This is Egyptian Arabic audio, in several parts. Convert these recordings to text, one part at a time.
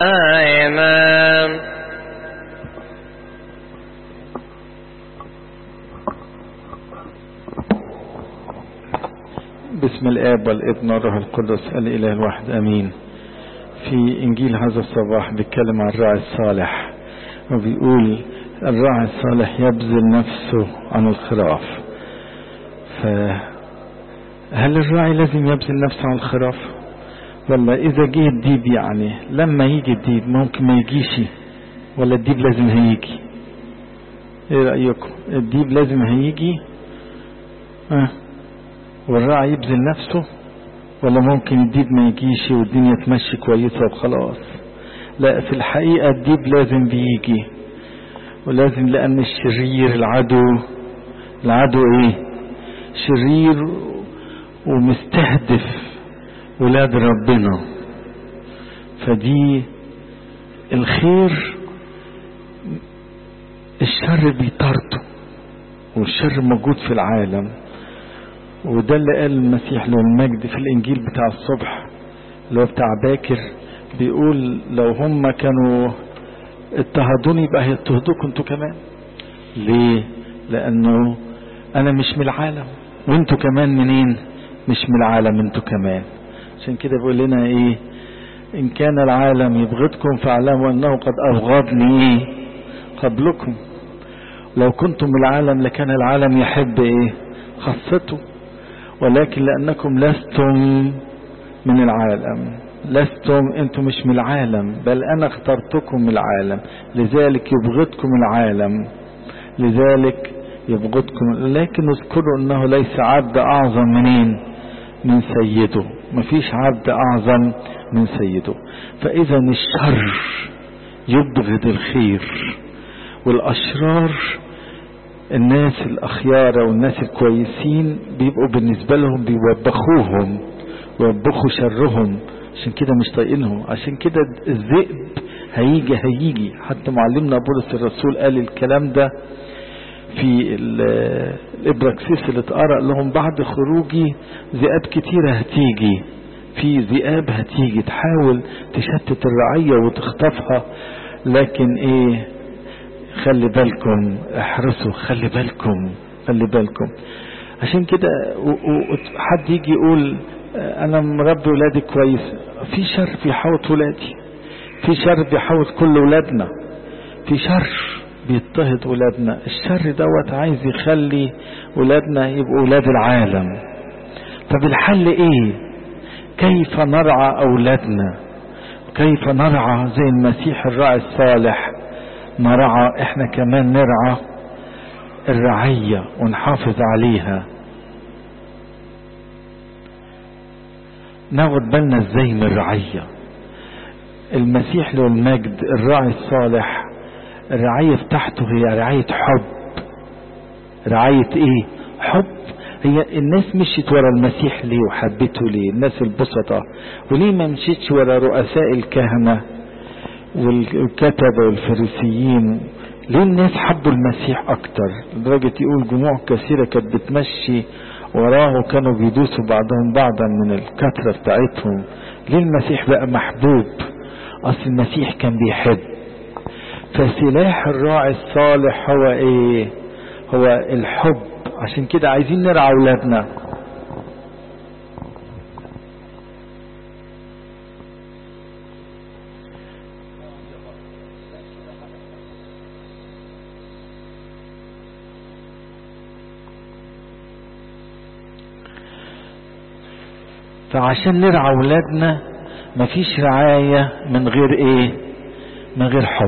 Amen. بسم الآب والابن والروح القدس الإله الواحد أمين في إنجيل هذا الصباح بيتكلم عن الراعي الصالح وبيقول الراعي الصالح يبذل نفسه عن الخراف فهل الراعي لازم يبذل نفسه عن الخراف ولا إذا جه الديب يعني لما يجي الديب ممكن ما يجيش ولا الديب لازم هيجي ايه رأيكم الديب لازم هيجي اه والراعي يبذل نفسه ولا ممكن الديب ما يجيش والدنيا تمشي كويسة وخلاص لا في الحقيقة الديب لازم بيجي ولازم لأن الشرير العدو العدو ايه شرير ومستهدف ولاد ربنا فدي الخير الشر بيطارده والشر موجود في العالم وده اللي قال المسيح له المجد في الانجيل بتاع الصبح اللي هو بتاع باكر بيقول لو هم كانوا اضطهدوني يبقى هيضطهدوكم انتوا كمان ليه لانه انا مش من العالم وانتوا كمان منين مش من العالم انتوا كمان عشان كده بيقول لنا ايه ان كان العالم يبغضكم فاعلموا انه قد ابغضني ايه قبلكم لو كنتم من العالم لكان العالم يحب ايه خاصته ولكن لأنكم لستم من العالم لستم انتم مش من العالم بل انا اخترتكم من العالم لذلك يبغضكم العالم لذلك يبغضكم لكن اذكروا انه ليس عبد اعظم منين من سيده مفيش عبد اعظم من سيده فاذا الشر يبغض الخير والاشرار الناس الأخيارة والناس الكويسين بيبقوا بالنسبة لهم بيوبخوهم ويوبخوا شرهم عشان كده مش طايقينهم عشان كده الذئب هيجي هيجي حتى معلمنا بولس الرسول قال الكلام ده في الابراكسيس اللي اتقرا لهم بعد خروجي ذئاب كتيرة هتيجي في ذئاب هتيجي تحاول تشتت الرعية وتخطفها لكن ايه خلي بالكم احرصوا خلي بالكم خلي بالكم عشان كده حد يجي يقول انا مربي ولادي كويس في شر بيحوط ولادي في شر بيحوط كل ولادنا في شر بيضطهد ولادنا الشر دوت عايز يخلي ولادنا يبقوا ولاد العالم طب الحل ايه كيف نرعى اولادنا كيف نرعى زي المسيح الراعي الصالح نرعى احنا كمان نرعى الرعية ونحافظ عليها ناخد بالنا ازاي من الرعية المسيح له المجد الراعي الصالح الرعية بتاعته هي رعاية حب رعاية ايه حب هي الناس مشيت ورا المسيح ليه وحبته ليه الناس البسطة وليه ما مشيتش ورا رؤساء الكهنة والكتبة والفريسيين ليه الناس حبوا المسيح اكتر لدرجة يقول جموع كثيرة كانت بتمشي وراه وكانوا بيدوسوا بعضهم بعضا من الكثرة بتاعتهم ليه المسيح بقى محبوب اصل المسيح كان بيحب فسلاح الراعي الصالح هو ايه هو الحب عشان كده عايزين نرعى اولادنا فعشان نرعى اولادنا مفيش رعاية من غير ايه من غير حب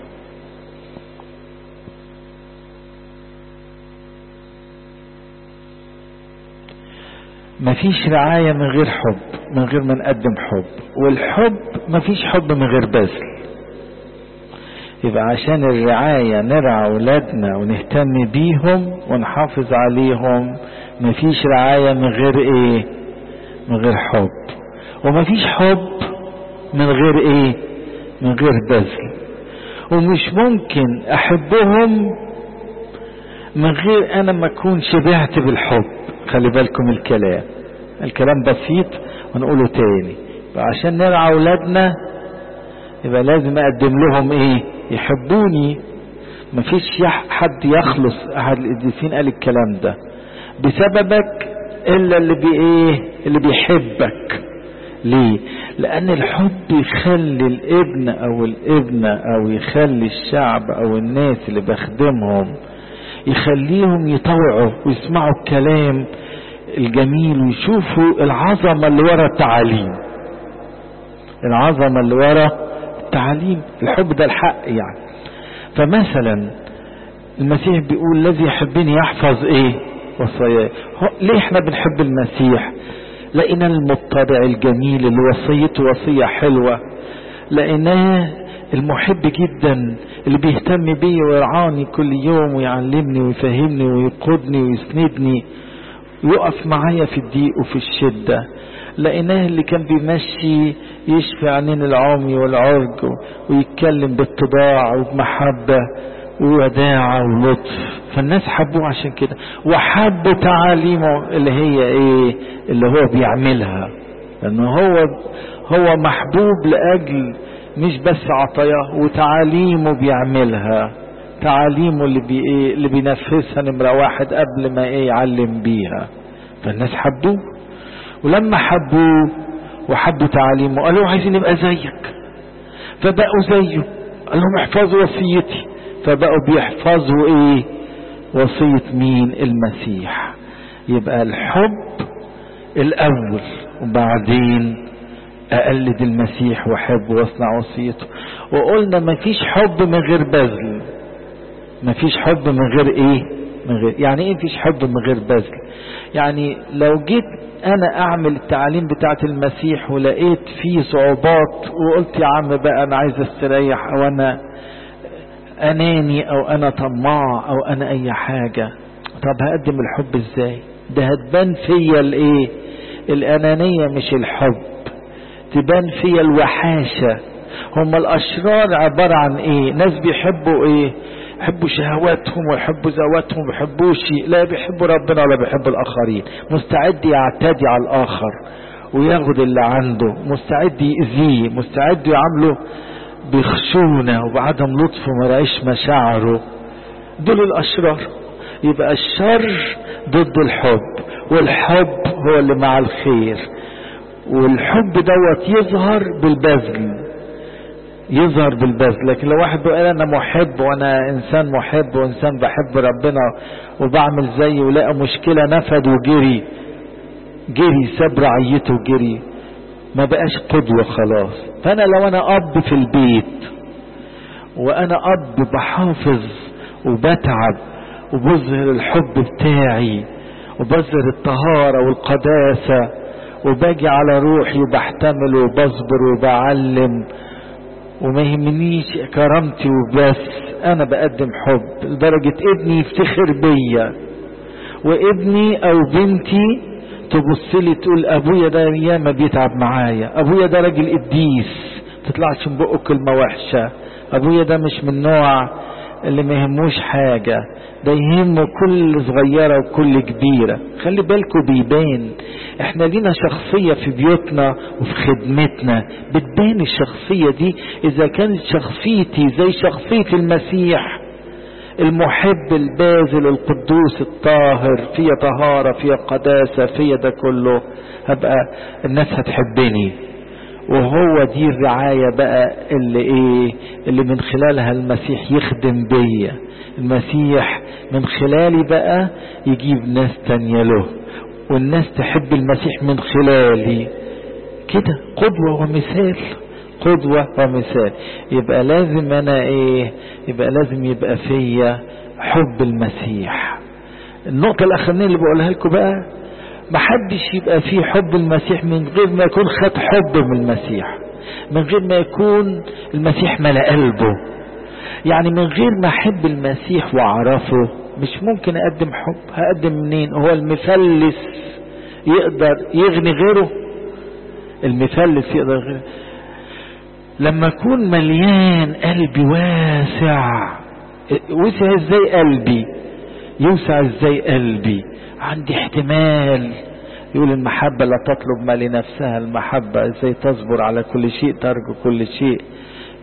مفيش رعاية من غير حب من غير ما نقدم حب والحب مفيش حب من غير بذل يبقى عشان الرعاية نرعى أولادنا ونهتم بيهم ونحافظ عليهم مفيش رعاية من غير ايه من غير حب ومفيش حب من غير ايه من غير بذل ومش ممكن احبهم من غير انا ما اكون شبعت بالحب خلي بالكم الكلام الكلام بسيط ونقوله تاني عشان نرعى اولادنا يبقى لازم اقدم لهم ايه يحبوني مفيش حد يخلص احد القديسين قال الكلام ده بسببك الا اللي بي ايه اللي بيحبك ليه لان الحب يخلي الابن او الابنة او يخلي الشعب او الناس اللي بخدمهم يخليهم يطوعوا ويسمعوا الكلام الجميل ويشوفوا العظمة اللي ورا التعاليم العظمة اللي ورا التعاليم الحب ده الحق يعني فمثلا المسيح بيقول الذي يحبني يحفظ ايه وصاياه ليه احنا بنحب المسيح لقينا المتبع الجميل اللي وصيته وصية حلوة لقيناه المحب جدا اللي بيهتم بي ويرعاني كل يوم ويعلمني ويفهمني ويقودني ويسندني يقف معايا في الضيق وفي الشدة لقيناه اللي كان بيمشي يشفي عنين العمي والعرج ويتكلم باتباع وبمحبة ووداعة ولطف فالناس حبوه عشان كده وحبوا تعاليمه اللي هي ايه اللي هو بيعملها لانه هو هو محبوب لاجل مش بس عطاياه وتعاليمه بيعملها تعاليمه اللي بي ايه اللي بينفذها نمرة واحد قبل ما ايه يعلم بيها فالناس حبوه ولما حبوه وحبوا تعاليمه قالوا عايزين نبقى زيك فبقوا زيه قال لهم احفظوا وصيتي فبقوا بيحفظوا ايه وصية مين المسيح يبقى الحب الاول وبعدين اقلد المسيح واحب واصنع وصيته وقلنا مفيش حب من غير بذل مفيش حب من غير ايه من غير يعني ايه مفيش حب من غير بذل يعني لو جيت انا اعمل التعاليم بتاعت المسيح ولقيت فيه صعوبات وقلت يا عم بقى انا عايز استريح او انا اناني او انا طماع او انا اي حاجة طب هقدم الحب ازاي ده هتبان فيا الايه الانانية مش الحب تبان فيا الوحاشة هم الاشرار عبارة عن ايه ناس بيحبوا ايه يحبوا شهواتهم ويحبوا ذواتهم ما بيحبوش لا بيحبوا ربنا ولا بيحبوا الاخرين مستعد يعتدي على الاخر وياخد اللي عنده مستعد يأذيه مستعد يعامله بخشونة وبعدم لطف ومراعيش مشاعره دول الأشرار يبقى الشر ضد الحب والحب هو اللي مع الخير والحب دوت يظهر بالبذل يظهر بالبذل لكن لو واحد بيقول انا محب وانا انسان محب وانسان بحب ربنا وبعمل زيه ولقى مشكله نفد وجري جري ساب رعيته وجري ما بقاش قدوه خلاص فانا لو انا اب في البيت وانا اب بحافظ وبتعب وبظهر الحب بتاعي وبظهر الطهاره والقداسه وباجي على روحي وبحتمل وبصبر وبعلم وما يهمنيش كرامتي وبس انا بقدم حب لدرجة ابني يفتخر بيا وابني او بنتي تبص لي تقول ابويا ده ياما بيتعب معايا ابويا ده راجل قديس تطلعش من بقه كلمة وحشة ابويا ده مش من نوع اللي ما يهموش حاجة ده يهمه كل صغيرة وكل كبيرة خلي بالكوا بيبان احنا لينا شخصية في بيوتنا وفي خدمتنا بتبان الشخصية دي اذا كانت شخصيتي زي شخصية المسيح المحب الباذل القدوس الطاهر فيها طهارة فيها قداسة فيها ده كله هبقى الناس هتحبني وهو دي الرعاية بقى اللي ايه اللي من خلالها المسيح يخدم بيا المسيح من خلالي بقى يجيب ناس تانية له والناس تحب المسيح من خلالي كده قدوة ومثال قدوة ومثال يبقى لازم انا ايه يبقى لازم يبقى فيا حب المسيح النقطة الاخرانية اللي بقولها لكم بقى محدش يبقى فيه حب المسيح من غير ما يكون خد حب من المسيح من غير ما يكون المسيح ملا قلبه يعني من غير ما احب المسيح واعرفه مش ممكن اقدم حب هقدم منين هو المفلس يقدر يغني غيره المفلس يقدر غيره لما اكون مليان قلبي واسع وسع ازاي قلبي يوسع ازاي قلبي عندي احتمال يقول المحبة لا تطلب ما لنفسها المحبة ازاي تصبر على كل شيء ترجو كل شيء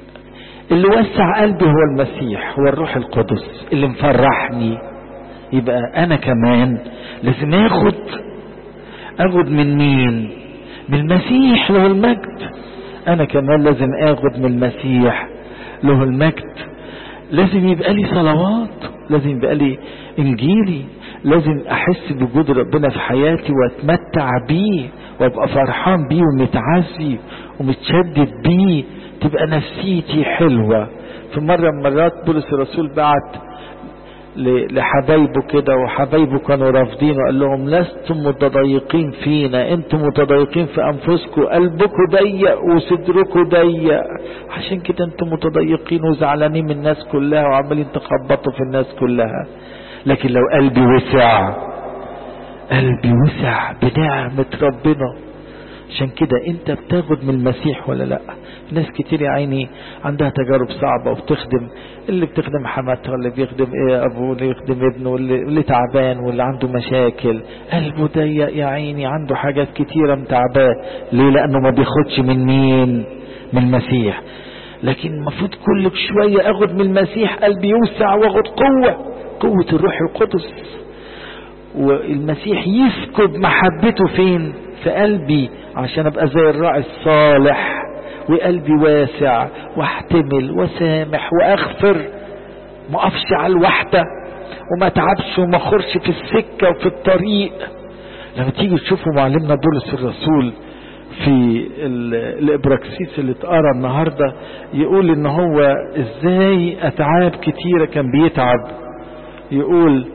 اللي وسع قلبي هو المسيح هو الروح القدس اللي مفرحني يبقى انا كمان لازم اخد اخد من مين من المسيح له المجد انا كمان لازم اخد من المسيح له المجد لازم يبقى لي صلوات لازم يبقى لي انجيلي لازم احس بوجود ربنا في حياتي واتمتع بيه وابقى فرحان بيه ومتعزي ومتشدد بيه تبقى نفسيتي حلوة في مرة من مرات بولس الرسول بعت لحبايبه كده وحبايبه كانوا رافضين وقال لهم لستم متضايقين فينا انتم متضايقين في انفسكم قلبكم ضيق وصدركم ضيق عشان كده انتم متضايقين وزعلانين من الناس كلها وعمالين تخبطوا في الناس كلها لكن لو قلبي وسع قلبي وسع بنعمة ربنا عشان كده انت بتاخد من المسيح ولا لا ناس كتير يا عيني عندها تجارب صعبة وبتخدم اللي بتخدم حماتها واللي بيخدم ايه ابوه واللي يخدم ابنه واللي, واللي تعبان واللي عنده مشاكل قلبه ضيق يا عيني عنده حاجات كتيرة متعباه ليه لانه ما بياخدش من مين من المسيح لكن المفروض كل شوية اخد من المسيح قلبي يوسع واخد قوة قوة الروح القدس والمسيح يسكب محبته فين في قلبي عشان ابقى زي الراعي الصالح وقلبي واسع واحتمل وسامح واغفر ما اقفش على الوحده وما تعبش وما اخرش في السكه وفي الطريق لما تيجي تشوفوا معلمنا بولس الرسول في الابراكسيس اللي اتقرا النهارده يقول ان هو ازاي اتعاب كتيره كان بيتعب يقول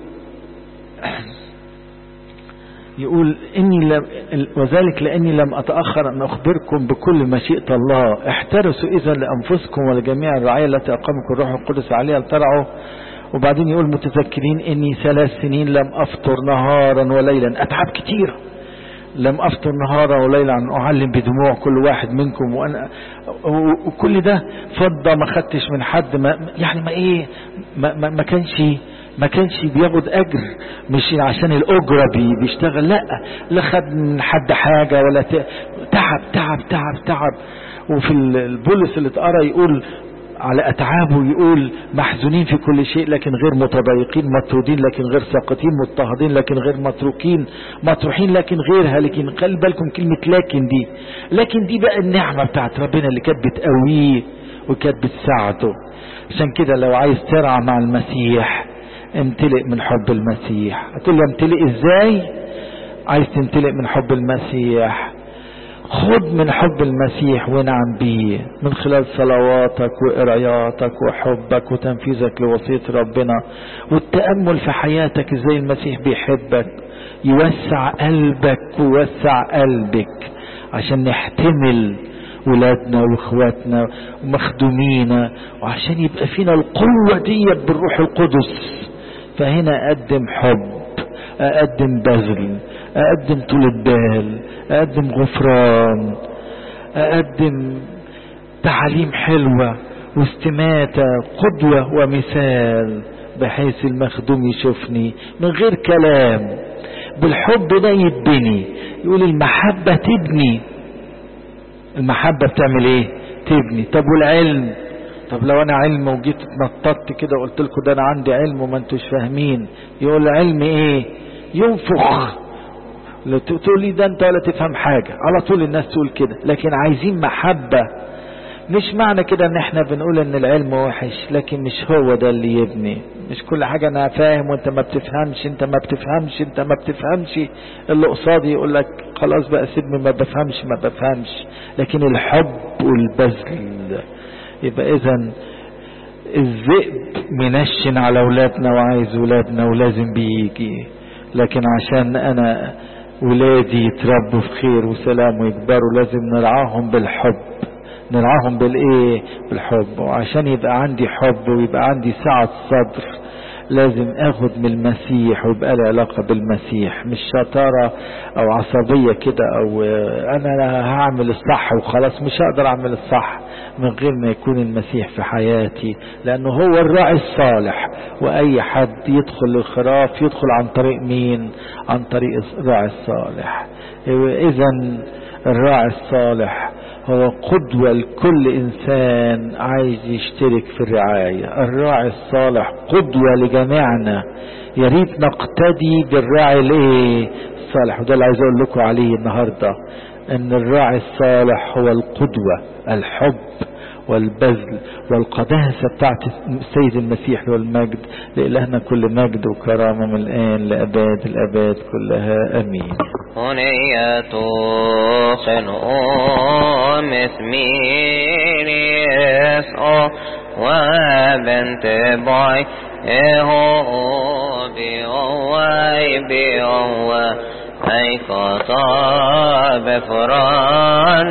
يقول إني لم وذلك لأني لم أتأخر أن أخبركم بكل مشيئة الله احترسوا إذا لأنفسكم ولجميع الرعاية التي أقامكم الروح القدس عليها لترعوا وبعدين يقول متذكرين إني ثلاث سنين لم أفطر نهارا وليلا أتعب كتير لم أفطر نهارا وليلا أن أعلم بدموع كل واحد منكم وأنا وكل ده فضة ما خدتش من حد ما يعني ما إيه ما, ما, ما كانش ما كانش بياخد اجر مش عشان الاجره بي بيشتغل لا لا خد من حد حاجه ولا تعب تعب تعب تعب وفي البولس اللي اتقرا يقول على اتعابه يقول محزونين في كل شيء لكن غير متضايقين مطرودين لكن غير ساقطين مضطهدين لكن غير متروكين مطروحين لكن غير هالكين خلي بالكم كلمه لكن دي لكن دي بقى النعمه بتاعت ربنا اللي كانت بتقويه وكانت بتساعده عشان كده لو عايز ترعى مع المسيح امتلئ من حب المسيح هتقول لي امتلئ ازاي عايز تمتلئ من حب المسيح خد من حب المسيح وانعم بيه من خلال صلواتك وقراياتك وحبك وتنفيذك لوصية ربنا والتأمل في حياتك ازاي المسيح بيحبك يوسع قلبك ويوسع قلبك عشان نحتمل ولادنا واخواتنا ومخدومينا وعشان يبقى فينا القوة دي بالروح القدس فهنا اقدم حب اقدم بذل اقدم طولة بال اقدم غفران اقدم تعاليم حلوة واستماتة قدوة ومثال بحيث المخدوم يشوفني من غير كلام بالحب ده يتبني يقول المحبة تبني المحبة بتعمل ايه تبني طب والعلم طب لو انا علم وجيت اتنططت كده وقلت لكم ده انا عندي علم وما انتوش فاهمين يقول علم ايه ينفخ تقول لي ده انت ولا تفهم حاجة على طول الناس تقول كده لكن عايزين محبة مش معنى كده ان احنا بنقول ان العلم وحش لكن مش هو ده اللي يبني مش كل حاجة انا فاهم وانت ما بتفهمش انت ما بتفهمش انت ما بتفهمش اللي قصادي يقول لك خلاص بقى سيبني ما بفهمش ما بفهمش لكن الحب والبذل يبقى اذا الذئب منشن على اولادنا وعايز اولادنا ولازم بيجي لكن عشان انا ولادي يتربوا في خير وسلام ويكبروا لازم نرعاهم بالحب نرعاهم بالايه بالحب وعشان يبقى عندي حب ويبقى عندي سعة صدر لازم اخد من المسيح ويبقى لي علاقة بالمسيح مش شطارة او عصبية كده او انا هعمل الصح وخلاص مش هقدر اعمل الصح من غير ما يكون المسيح في حياتي لانه هو الراعي الصالح واي حد يدخل للخراف يدخل عن طريق مين عن طريق الراعي الصالح اذا الراعي الصالح هو قدوة لكل إنسان عايز يشترك في الرعاية الراعي الصالح قدوة لجميعنا يا ريت نقتدي بالراعي الايه الصالح وده اللي عايز اقول لكم عليه النهارده ان الراعي الصالح هو القدوة الحب والبذل والقداسة بتاعت السيد المسيح والمجد لإلهنا كل مجد وكرامة من الآن لأباد الأباد كلها أمين هنية خنقوم اسمين يسعو وبنت باي اهو بيواي بيوا اي خطاب فران